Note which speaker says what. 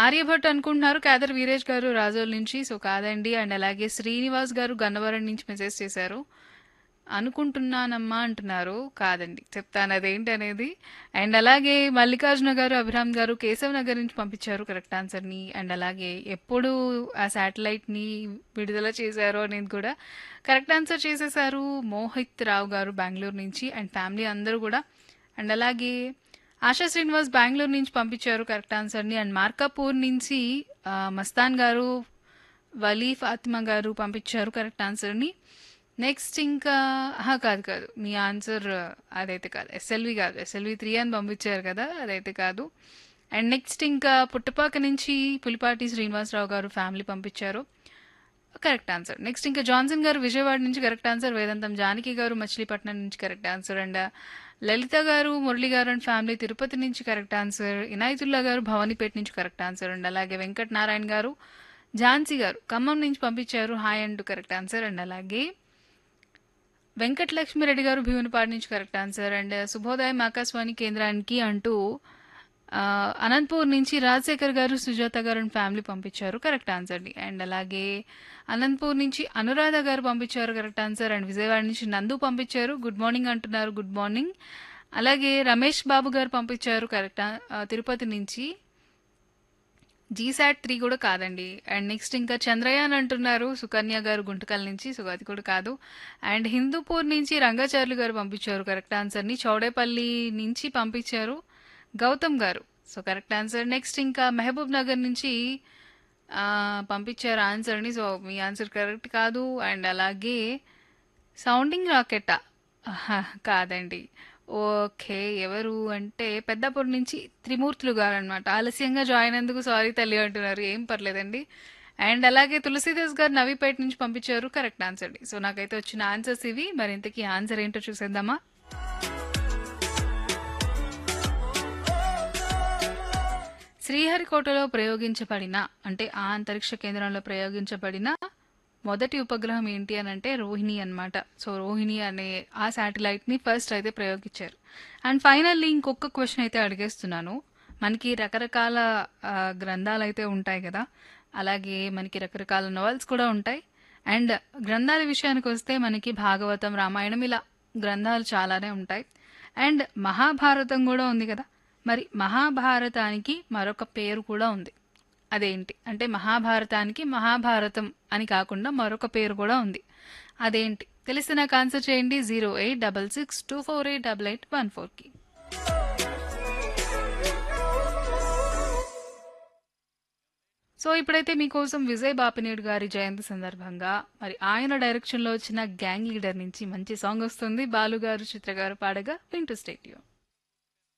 Speaker 1: ఆర్యభట్ అనుకుంటున్నారు కాదర్ వీరేష్ గారు రాజోల్ నుంచి సో కాదండి అండ్ అలాగే శ్రీనివాస్ గారు గన్నవరం నుంచి మెసేజ్ చేశారు అనుకుంటున్నానమ్మా అంటున్నారు కాదండి చెప్తాను అదేంటి అనేది అండ్ అలాగే మల్లికార్జున గారు అభిరామ్ గారు కేశవ్ నగర్ నుంచి పంపించారు కరెక్ట్ ఆన్సర్ని అండ్ అలాగే ఎప్పుడు ఆ శాటిలైట్ని విడుదల చేశారో అనేది కూడా కరెక్ట్ ఆన్సర్ చేసేసారు మోహిత్ రావు గారు బెంగళూరు నుంచి అండ్ ఫ్యామిలీ అందరూ కూడా అండ్ అలాగే ఆశా శ్రీనివాస్ బెంగళూరు నుంచి పంపించారు కరెక్ట్ ఆన్సర్ని అండ్ మార్కాపూర్ నుంచి ఆ, మస్తాన్ గారు వలీ ఫాతిమా గారు పంపించారు కరెక్ట్ ఆన్సర్ని నెక్స్ట్ ఇంకా ఆహా, కాదు కాదు మీ ఆన్సర్ అదైతే కాదు ఎస్ఎల్వి కాదు ఎస్ఎల్వి త్రీ అని పంపించారు కదా అదైతే కాదు అండ్ నెక్స్ట్ ఇంకా పుట్టపాక నుంచి పులిపాటి శ్రీనివాసరావు గారు ఫ్యామిలీ పంపించారు కరెక్ట్ ఆన్సర్ నెక్స్ట్ ఇంకా జాన్సన్ గారు విజయవాడ నుంచి కరెక్ట్ ఆన్సర్ వేదాంతం జానకి గారు మచిలీపట్నం నుంచి కరెక్ట్ ఆన్సర్ అండ్ లలిత గారు మురళి గారు అండ్ ఫ్యామిలీ తిరుపతి నుంచి కరెక్ట్ ఆన్సర్ ఇనాయతుల్లా గారు భవానీపేట నుంచి కరెక్ట్ ఆన్సర్ అండ్ అలాగే వెంకట్ నారాయణ గారు ఝాన్సీ గారు ఖమ్మం నుంచి పంపించారు hi and correct answer and అలాగే వెంకట లక్ష్మిరెడ్డి గారు భీమునిపాడు నుంచి కరెక్ట్ ఆన్సర్ అండ్ శుభోదయం ఆకాశవాణి కేంద్రానికి అంటూ ఆ, అనంతపూర్ నుంచి రాజశేఖర్ గారు సుజాత గారు అండ్ ఫ్యామిలీ పంపించారు కరెక్ట్ ఆన్సర్ని అండ్ అలాగే అనంతపూర్ నుంచి అనురాధ గారు పంపించారు కరెక్ట్ ఆన్సర్ అండ్ విజయవాడ నుంచి నందు పంపించారు గుడ్ మార్నింగ్ అంటున్నారు గుడ్ మార్నింగ్ అలాగే రమేష్ బాబు గారు పంపించారు కరెక్ట్ ఆ- ఆ, తిరుపతి నుంచి జీసాట్ త్రీ కూడా కాదండి అండ్ నెక్స్ట్ ఇంకా చంద్రయాన్ అంటున్నారు సుకన్య గారు గుంటకల్ నుంచి సో అది కూడా కాదు అండ్ హిందూపూర్ నుంచి రంగాచార్యులు గారు పంపించారు కరెక్ట్ ఆన్సర్ని చౌడేపల్లి నుంచి పంపించారు గౌతమ్ గారు సో కరెక్ట్ ఆన్సర్ నెక్స్ట్ ఇంకా మహబూబ్ నగర్ నుంచి ఆ, పంపించారు ఆన్సర్ని సో మీ ఆన్సర్ కరెక్ట్ కాదు అండ్ అలాగే సౌండింగ్ రాకెట్టా ఆహా, కాదండి ఓకే ఎవరు అంటే పెద్దపూర్ నుంచి త్రిమూర్తులు గారు అనమాట ఆలస్యంగా జాయిన్ అయినందుకు సారీ తల్లి అంటున్నారు ఏం పర్లేదండి అండ్ అలాగే తులసీదాస్ గారు నవీపేట నుంచి పంపించారు కరెక్ట్ ఆన్సర్ సో నాకైతే వచ్చిన ఆన్సర్స్ ఇవి మరి ఇంతకీ ఆన్సర్ ఏంటో చూసేద్దామా శ్రీహరికోటలో ప్రయోగించబడిన అంటే ఆ అంతరిక్ష కేంద్రంలో ప్రయోగించబడిన మొదటి ఉపగ్రహం ఏంటి అని అంటే రోహిణి అన్నమాట సో రోహిణి అనే ఆ శాటిలైట్ ని ఫస్ట్ అయితే ప్రయోగించారు అండ్ ఫైనల్లీ ఇంకొక క్వశ్చన్ అయితే అడిగేస్తున్నాను మనకి రకరకాల ఆ, గ్రంథాలు అయితే ఉంటాయి కదా అలాగే మనకి రకరకాల నవల్స్ కూడా ఉంటాయి అండ్ గ్రంథాల విషయానికి వస్తే మనకి భాగవతం రామాయణం ఇలా గ్రంథాలు చాలానే ఉంటాయి అండ్ మహాభారతం కూడా ఉంది కదా మరి మహాభారతానికి మరొక పేరు కూడా ఉంది అదేంటి అంటే మహాభారతానికి మహాభారతం అని కాకుండా మరొక పేరు కూడా ఉంది అదేంటి తెలిస్తే నాకు ఆన్సర్ చేయండి zero eight double six two four eight double eight one ఫోర్కి సో ఇప్పుడైతే మీకోసం విజయ్ బాపినేడు గారి జయంతి సందర్భంగా మరి ఆయన డైరెక్షన్లో వచ్చిన గ్యాంగ్ లీడర్ నుంచి మంచి సాంగ్ వస్తుంది బాలు గారు చిత్ర గారు పాడగా వింటూ స్టేట్యూ